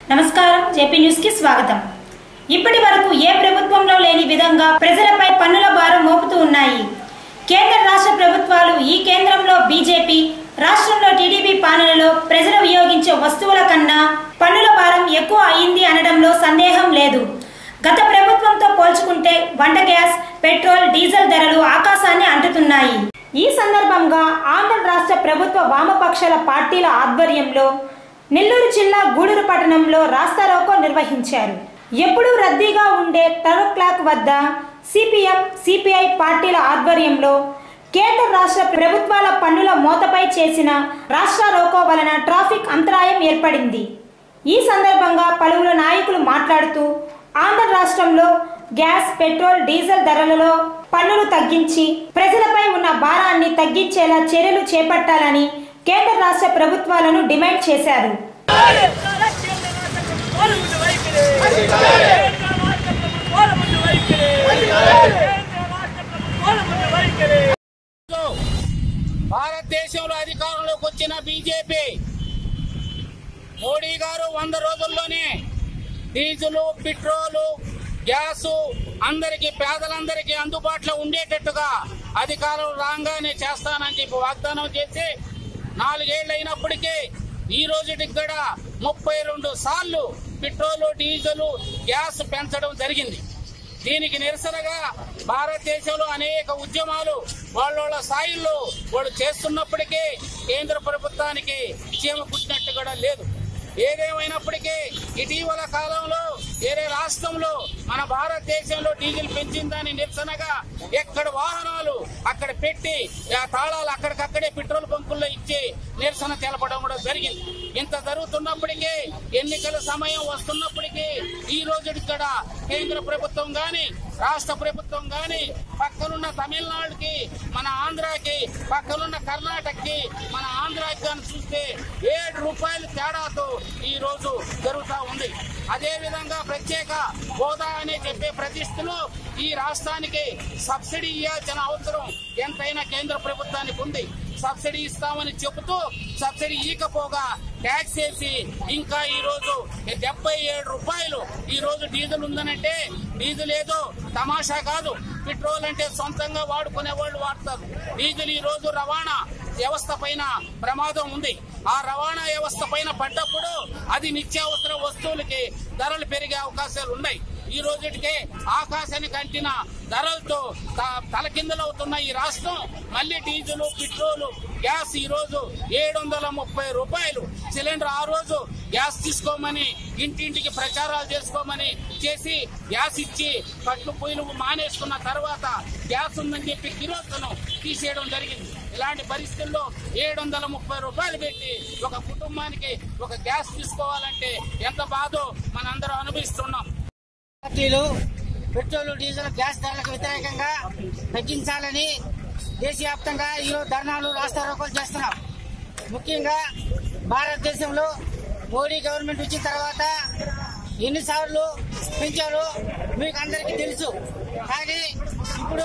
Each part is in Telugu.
నమస్కారం జేపీ న్యూస్ కి స్వాగతం ఇప్పటి వరకు ఏ ప్రభుత్వంలో లేని విధంగా ప్రజలపై పన్నుల భారం మోపుతూ ఉన్నాయి కేంద్ర రాష్ట్ర ప్రభుత్వాలు ఈ కేంద్రంలో బీజేపీ రాష్ట్రంలో టీడీపీ పాలనలో ప్రజలు వినియోగించే వస్తువుల కన్నా పన్నుల భారం ఎక్కువ అయింది అనడంలో సందేహం లేదు గత ప్రభుత్వంతో పోల్చుకుంటే వంట గ్యాస్ పెట్రోల్ డీజిల్ ధరలు ఆకాశాన్ని అంటుతున్నాయి ఈ సందర్భంగా ఆంధ్ర రాష్ట్ర ప్రభుత్వ వామపక్షాల పార్టీల ఆధ్వర్యంలో నెల్లూరు జిల్లా గూడూరు పట్టణంలో రాస్తారోకో నిర్వహించారు ఎప్పుడూ రద్దీగా ఉండే టర్వ్ క్లాక్ వద్ద సిపిఎం సిపిఐ పార్టీల ఆధ్వర్యంలో కేంద్ర రాష్ట్ర ప్రభుత్వాల పన్నుల మోతపై చేసిన రాష్ట్ర రోకో వలన ట్రాఫిక్ అంతరాయం ఏర్పడింది ఈ సందర్భంగా పలువురు నాయకులు మాట్లాడుతూ ఆంధ్ర రాష్ట్రంలో గ్యాస్ పెట్రోల్ డీజిల్ ధరలలో పన్నులు తగ్గించి ప్రజలపై ఉన్న భారాన్ని తగ్గించేలా చర్యలు చేపట్టాలని కేంద్ర రాష్ట్ర ప్రభుత్వాలను డిమాండ్ చేశారు భారతదేశంలో అధికారంలోకి వచ్చిన బీజేపీ మోడీ గారు వంద రోజుల్లోనే డీజిల్ పెట్రోలు గ్యాసు అందరికి పేదలందరికీ అందుబాటులో ఉండేటట్టుగా అధికారం రాగానే చేస్తానని చెప్పి వాగ్దానం చేసి నాలుగేళ్లు అయినప్పటికీ ఈ రోజుటికి కూడా ముప్పై రెండు సార్లు పెట్రోలు డీజిల్ గ్యాస్ పెంచడం జరిగింది దీనికి నిరసనగా భారతదేశంలో అనేక ఉద్యమాలు వాళ్ళ వాళ్ళ స్థాయిల్లో వాళ్ళు చేస్తున్నప్పటికీ కేంద్ర ప్రభుత్వానికి చీమ పుట్టినట్టు కూడా లేదు ఏదేమైనప్పటికీ ఇటీవల కాలంలో వేరే రాష్ట్రంలో మన భారతదేశంలో డీజిల్ పెంచిందని నిరసనగా ఎక్కడ వాహనాలు అక్కడ పెట్టి ఆ తాళాలు అక్కడికక్కడే పెట్రోల్ బంకుల్లో ఇచ్చి నిరసన తెలపడం కూడా జరిగింది ఇంత జరుగుతున్నప్పటికీ ఎన్నికల సమయం వస్తున్నప్పటికీ ఈ రోజు ఇక్కడ కేంద్ర ప్రభుత్వం గాని రాష్ట్ర ప్రభుత్వం గాని పక్కనున్న తమిళనాడుకి మన ఆంధ్రాకి పక్కనున్న కర్ణాటకకి మన ఆంధ్రాకి కానీ చూస్తే ఏడు రూపాయల తేడాతో ఈ రోజు జరుగుతా ఉంది అదే విధంగా ప్రత్యేక హోదా అనే చెప్పే ప్రతిష్టలో ఈ రాష్ట్రానికి సబ్సిడీ ఇవ్వాల్సిన అవసరం ఎంతైనా కేంద్ర ప్రభుత్వానికి ఉంది సబ్సిడీ ఇస్తామని చెబుతూ సబ్సిడీ ఇవ్వకపోగా ట్యాక్స్ వేసి ఇంకా ఈ రోజు డెబ్బై ఏడు రూపాయలు ఈ రోజు డీజిల్ ఉందనంటే డీజిల్ ఏదో తమాషా కాదు పెట్రోల్ అంటే సొంతంగా వాడుకునే వాళ్ళు వాడతారు డీజిల్ ఈ రోజు రవాణా వ్యవస్థ పైన ప్రమాదం ఉంది ఆ రవాణా వ్యవస్థ పైన పడ్డప్పుడు అది నిత్యావసర వస్తువులకి ధరలు పెరిగే అవకాశాలు ఉన్నాయి ఈ రోజుటికే ఆకాశానికి అంటిన ధరలతో త- తలకిందులవుతున్న ఈ రాష్ట్రం మళ్ళీ డీజిల్ పెట్రోల్ గ్యాస్ ఈ రోజు ఏడు వందల ముప్పై రూపాయలు సిలిండర్ ఆ రోజు గ్యాస్ తీసుకోమని ఇంటింటికి ప్రచారాలు చేసుకోమని చేసి గ్యాస్ ఇచ్చి కట్లు పొయ్యిలు మానేసుకున్న తర్వాత గ్యాస్ ఉందని చెప్పి కిరోసనం తీసేయడం జరిగింది ఇలాంటి పరిస్థితుల్లో ఏడు వందల ముప్పై రూపాయలు పెట్టి ఒక కుటుంబానికి ఒక గ్యాస్ తీసుకోవాలంటే ఎంత బాధో మనందరం అనుభవిస్తున్నాం పార్టీలు పెట్రోల్ డీజిల్ గ్యాస్ ధరలకు వ్యతిరేకంగా తగ్గించాలని దేశవ్యాప్తంగా ఈరోజు ధర్నాలు రాస్తారోకోలు చేస్తున్నాం ముఖ్యంగా భారతదేశంలో మోడీ గవర్నమెంట్ వచ్చిన తర్వాత ఎన్నిసార్లు పెంచారు మీకు అందరికీ తెలుసు కానీ ఇప్పుడు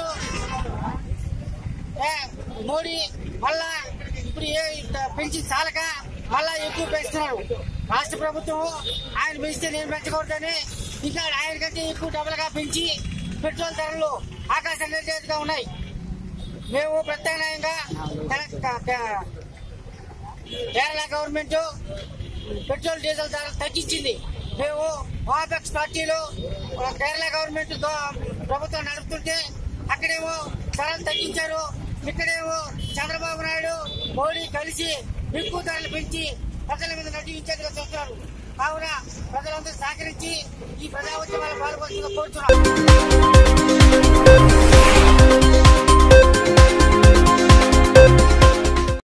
ఏ, మోడీ మళ్ళా ఇప్పుడు ఏ ఇంత పెంచి చాలక మళ్ళా ఎక్కువ పెంచుతున్నాడు రాష్ట్ర ప్రభుత్వం ఆయన పెంచితే నేను పెంచకూడదని ఇంకా ఆయన కంటే ఎక్కువ డబుల్ గా పెంచి పెట్రోల్ ధరలు ఆకాశం నిర్దేశంగా ఉన్నాయి మేము ప్రత్యామ్నాయంగా తెల- క- క- కేరళ గవర్నమెంట్ పెట్రోల్ డీజిల్ ధరలు తగ్గించింది మేము వాపెక్స్ పార్టీలు ఆ, కేరళ గవర్నమెంట్ దో- ప్రభుత్వం నడుపుతుంటే అక్కడేమో ధరలు తగ్గించారు ఇక్కడేమో చంద్రబాబు నాయుడు మోడీ కలిసి ఎక్కువ ధరలు పెంచి ప్రజల మీద నటించేట్టుగా చూస్తున్నారు కావున ప్రజలందరూ సహకరించి ఈ ప్రజా ఉద్యమాలు పాల్గొంటున్న కోరుతున్నాం